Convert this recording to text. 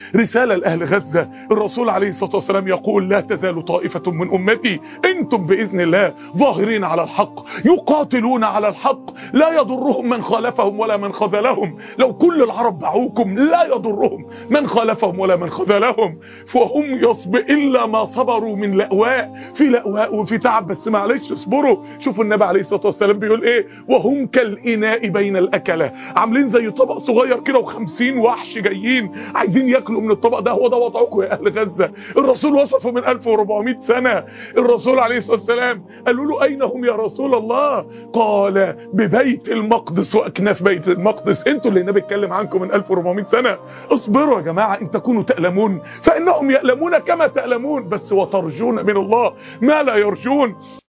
رسالة لأهل غزة الرسول عليه الصلاة والسلام يقول لا تزال طائفة من أمتي انتم بإذن الله ظاهرين على الحق يقاتلون على الحق لا يضرهم من خالفهم ولا من خذلهم لو كل العرب باعوكم لا يضرهم من خالفهم ولا من خذلهم فهم يصب إلا ما صبروا من لأواء في لأواء وفي تعب بس معلش اصبروا شوفوا النبي عليه الصلاة والسلام بيقول ايه وهم كالإناء بين الأكلة عاملين زي طبق صغير كده وخمسين وحش جايين عايزين ياكلوا من الطبق ده هو ده وضعكم يا أهل غزة الرسول وصفه من 1400 سنة الرسول عليه الصلاة والسلام قالوا له أين هم يا رسول الله قال ببيت المقدس وأكناف بيت المقدس انتوا اللي النبي اتكلم عنكم من 1400 سنة اصبروا يا جماعة ان تكونوا تألمون فإنهم يألمون كما تألمون بس وترجون من الله ما لا يرجون